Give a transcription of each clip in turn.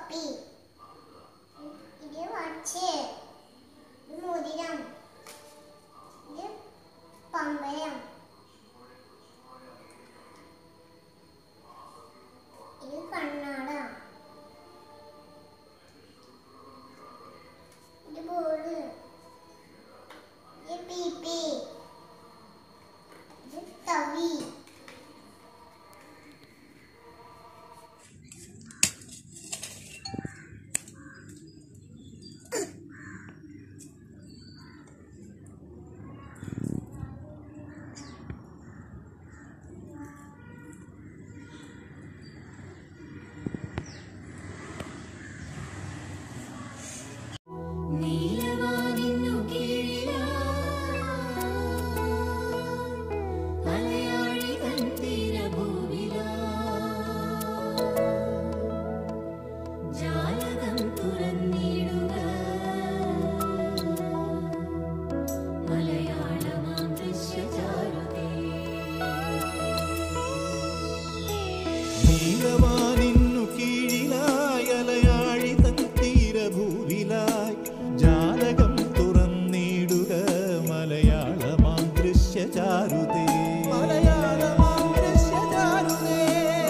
തൊപ്പി ഇത് വാച്ച് ഇത് മോതിരം ഇത് പമ്പരം ഇത് കണ്ണാട ഇത് ബോള് ഇത് പീപ്പി ഇത് തവി നീലവാനിന്നു കീഴിലാ അലയാഴി തൻ തീരഭൂവിലാ ജാലകം തുറന്നിടുക മലയാളമാം ദൃശ്യചാരുതേ നീലവാനിന്നു കീഴിലായി അലയാഴി തൻ തീരഭൂവിലായി ജാലകം തുറന്നിടുക മലയാളമാം ദൃശ്യചാരുതേ മലയാളമാം ദൃശ്യചാരുതേ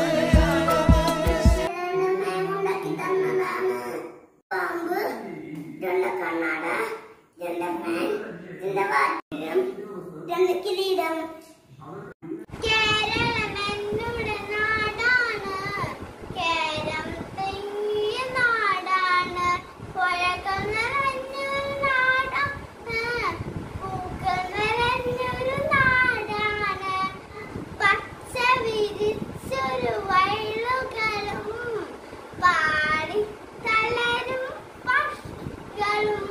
ഉണ്ടാക്കി തന്നതാണ് പാമ്പ് രണ്ട് കണ്ണാട രണ്ട് ഫാൻ രണ്ട് വാദ്യം രണ്ട് കിരീടം കേരളം എന്നുടെ നാടാണ് കേരം തെങ്ങിയ നാടാണ് പുഴകൾ നിറഞ്ഞൊരു നാടാണ് പൂക്കൾ നിറഞ്ഞൊരു നാടാണ് പച്ച വിരിച്ചൊരു വയലുകളും പാടി തളരും പക്ഷികളും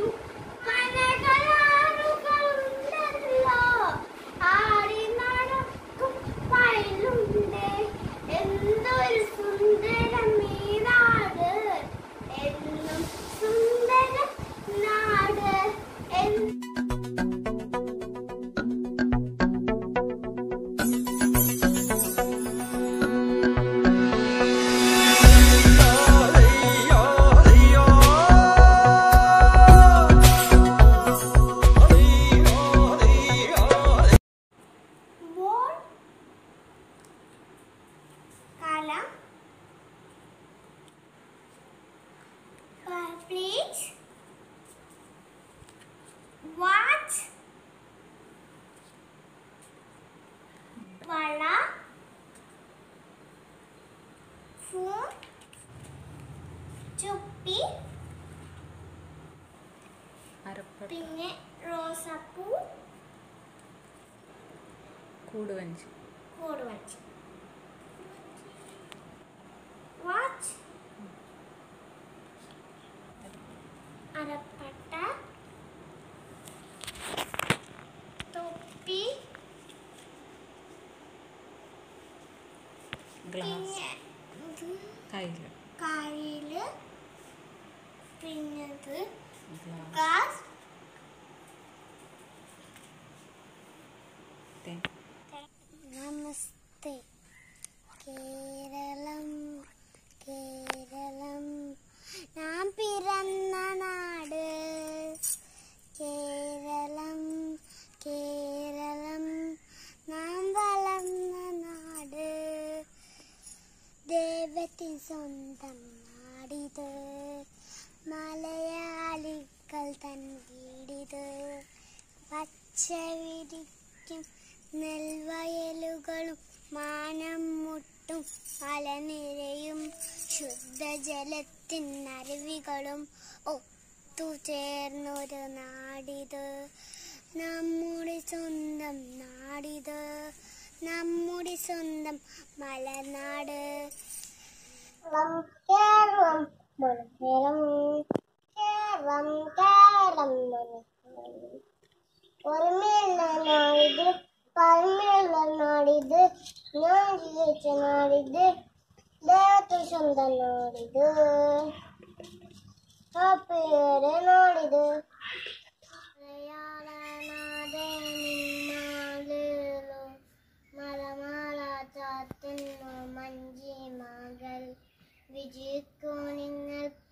പനകളാറുകളുണ്ടല്ലോ ആടി നടക്കും വയലുണ്ട് എന്തൊരു സുന്ദരം ഈ നാട് എന്നും സുന്ദര നാട് എന്ന് ബോൾ കലം പ്ലേറ്റ് വാച്ച് വള ഫോൺ ചുപ്പി അരപ്പട്ട പിന്നെ റോസാപ്പൂ കൂടുവഞ്ചി കോഡ് വാച്ച് വാച്ച് അരപ്പട്ട തൊപ്പി ഗ്ലാസ് പിന്നെ ഇത് കയ്യിൽ കാലില് പിന്നത് ഗ്ലാസ് ഗ്ലാസ് തേൻ നമസ്തേ കേരളം കേരളം ഞാൻ പിറന്ന നാട് കേരളം കേരളം നാം വളർന്ന നാട് ദൈവത്തിൻ സ്വന്തം നാടിത് മലയാളികൾ തൻ വീടിത് പച്ച വിരിക്കും നെൽവയലുകളും മാനം മുട്ടും മലനിരയും ശുദ്ധജലത്തിൻ അരുവികളും ഒത്തുചേർന്നൊരു നാടിത് നമ്മുടെ സ്വന്തം നാടിത് നമ്മുടെ സ്വന്തം മലനാട് കേരളം കേരളം കേരളം കേരളം ഒരുമയുള്ള നാടിത് പഴമയുള്ള നാടിത് ഞാൻ ജീവിച്ച നാടിത് ദൈവത്തിൽ സ്വന്തം നാടിത് പേര് നാടിത് മലയാള നാടേ നിന്നാളിലോ മലമാല ചാത്തുന്നു മഞ്ചി മകൾ വിജയിക്കൂ നിങ്ങൾ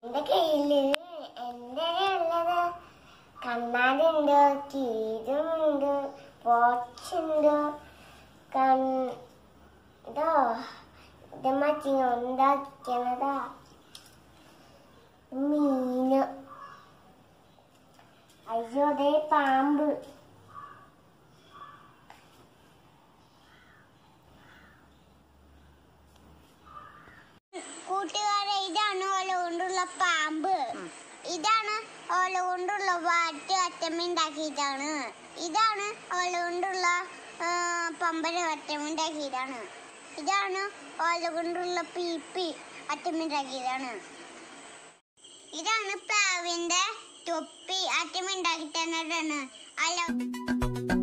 എന്റെ കയ്യില് എന്റെ ഉള്ളത് കണ്ണാടിണ്ട് കീരുണ്ട് വാച്ചുണ്ട് കണ്ടോ ഇത് മച്ചി ഉണ്ടാക്കണതാ മീന് അയ്യോ ദേ പാമ്പ് കൂട്ടുകാരെ ഇതാണ് ഓല കൊണ്ടുള്ള പാമ്പ് ഇതാണ് ഓല കൊണ്ടുള്ള വാറ്റ് അറ്റമുണ്ടാക്കിയതാണ് ഇതാണ് ഓല കൊണ്ടുള്ള ആ, പമ്പര അറ്റമുണ്ടാക്കിയതാണ് ഇതാണ് ഓല കൊണ്ടുള്ള പീപ്പി അറ്റമുണ്ടാക്കിയതാണ് ഇതാണ് പ്രാവിന്റെ തൊപ്പി അറ്റമുണ്ടാക്കി തന്നതാണ് അല്ല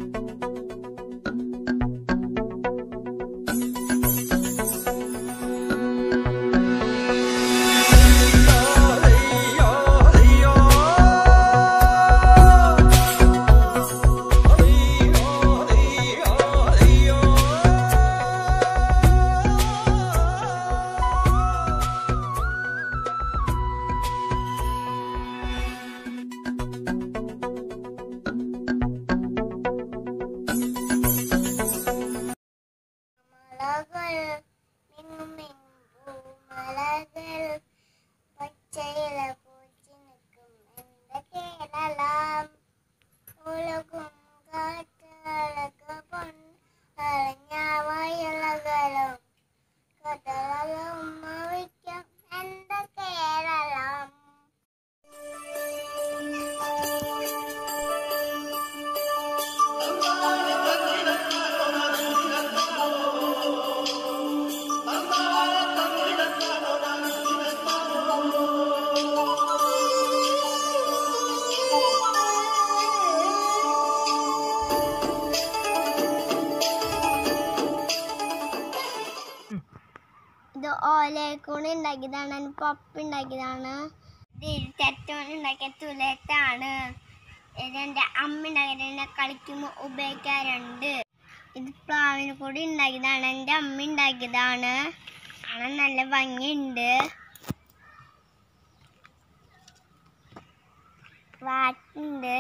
മലകൾ മിന്നുമിന്നു മലകൾ പച്ചയില പൂച്ചി നിൽക്കും എന്റെ കേരളം ഉലകും കാറ്റഴക പൊൻ അളഞ്ഞ വയലകളും കടലും മവിക്കും എന്റെ കേരളം ഇത് ഓലക്കൂണ് ഉണ്ടാക്കിയതാണ് പപ്പ് ഉണ്ടാക്കിയതാണ് ഇത് തെറ്റോണ്ട് ഉണ്ടാക്കിയ തുലത്താണ് ഇതെന്റെ അമ്മ ഉണ്ടാക്കിയത് എന്നെ കളിക്കുമ്പോൾ ഉപയോഗിക്കാറുണ്ട് ഇത് പ്ലാവിന് കൂടി ഉണ്ടാക്കിയതാണ് എൻ്റെ അമ്മ ഉണ്ടാക്കിയതാണ് കാണാൻ നല്ല ഭംഗിയുണ്ട് വാറ്റുണ്ട്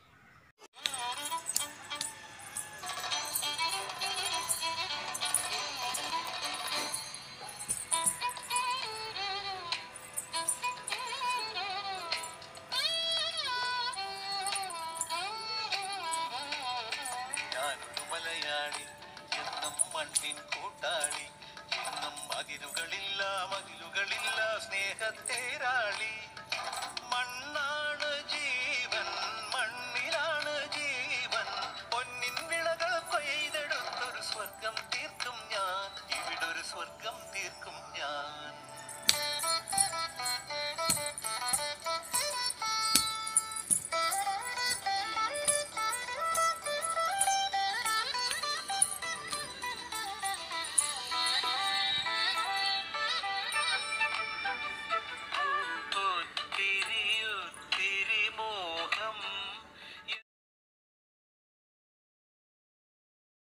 ഞാനൊരു മലയാളി എന്നും മണ്ണിൻ കൂട്ടാളി എന്നും മതിലുകളില്ല മതിലുകളില്ല സ്നേഹത്തേരാളി